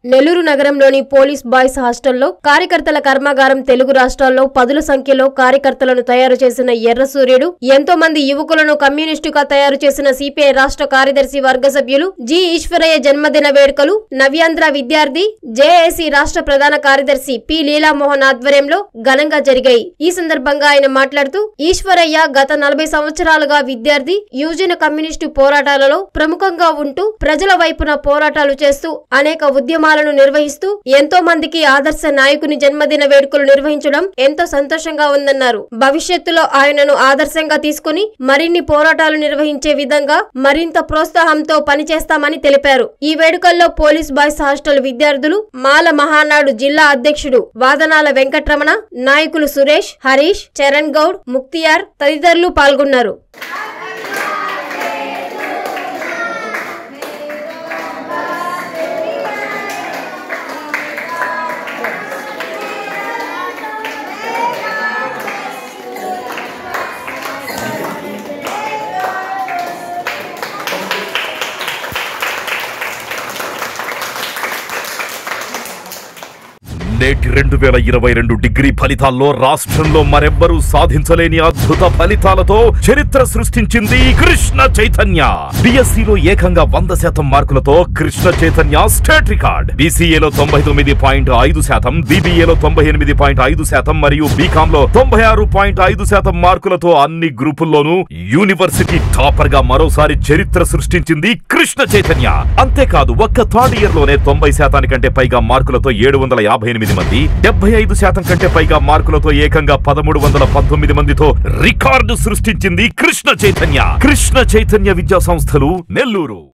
నెల్లూరు నగరంలోని police boys హాస్టల్లో కార్యకర్తల కర్మాగారం తెలుగు రాష్ట్రాల్లో పదుల సంఖ్యలో కార్యకర్తలను తయారు చేసిన ఎర్ర సూర్యుడు ఎంతో మంది యువకులను కమ్యూనిస్టుగా తయారు చేసిన సిపిఐ రాష్ట్ర కార్యదర్శి వర్గ సభ్యులు జి ఈశ్వరయ్య జన్మదిన వేడుకలు నవ్యాంధ్ర విద్యార్థి జేఏసీ రాష్ట్ర ప్రధాన కార్యదర్శి పి లీలామోహన్ ఆధ్వర్యంలో ఘనంగా జరిగాయి ఈ సందర్భంగా ఆయన మాట్లాడుతూ ఈశ్వరయ్య గత నలభై సంవత్సరాలుగా విద్యార్థి యువజన కమ్యూనిస్టు పోరాటాలలో ప్రముఖంగా ఉంటూ ప్రజల వైపున పోరాటాలు చేస్తూ అనేక ఉద్యమాలను నిర్వహిస్తూ ఎంతో మందికి ఆదర్శ నాయకుని జన్మదిన వేడుకలు నిర్వహించడం ఎంతో సంతోషంగా ఉందన్నారు భవిష్యత్తులో ఆయనను ఆదర్శంగా తీసుకుని మరిన్ని పోరాటాలు నిర్వహించే విధంగా మరింత ప్రోత్సాహంతో పనిచేస్తామని తెలిపారు ఈ వేడుకల్లో పోలీస్ బాయ్స్ హాస్టల్ విద్యార్థులు మాల మహానాడు జిల్లా అధ్యక్షుడు వాదనాల వెంకట్రమణ నాయకులు సురేష్ హరీష్ చరణ్ గౌడ్ ముక్తియార్ తదితరులు పాల్గొన్నారు నేటి రెండు వేల ఇరవై రెండు డిగ్రీ ఫలితాల్లో రాష్ట్రంలో మరెవ్వరూ సాధించలేని అద్భుత ఫలితాలతో చరిత్ర సృష్టించింది కృష్ణ చైతన్య బిఎస్సిలో ఏకంగా వంద శాతం మార్కులతో కృష్ణ చైతన్య స్టేట్ రికార్డ్ బీసీఏలో తొంభై తొమ్మిది పాయింట్ ఐదు శాతం బీబీఏలో తొంభై ఎనిమిది పాయింట్ ఐదు శాతం మరియు బీకామ్ లో తొంభై ఆరు పాయింట్ ఐదు శాతం మార్కులతో అన్ని గ్రూపుల్లోనూ యూనివర్సిటీ టాపర్ గా మరోసారి చరిత్ర సృష్టించింది కృష్ణ చైతన్య అంతేకాదు ఒక్క థర్డ్ ఇయర్ లోనే తొంభై శాతానికంటే పైగా మార్కులతో ఏడు వందల యాభై ఎనిమిది మంది డెబ్బై ఐదు శాతం కంటే పైగా మార్కులతో ఏకంగా పదమూడు వందల పంతొమ్మిది మందితో రికార్డు సృష్టించింది కృష్ణ చైతన్య కృష్ణ చైతన్య విద్యా సంస్థలు నెల్లూరు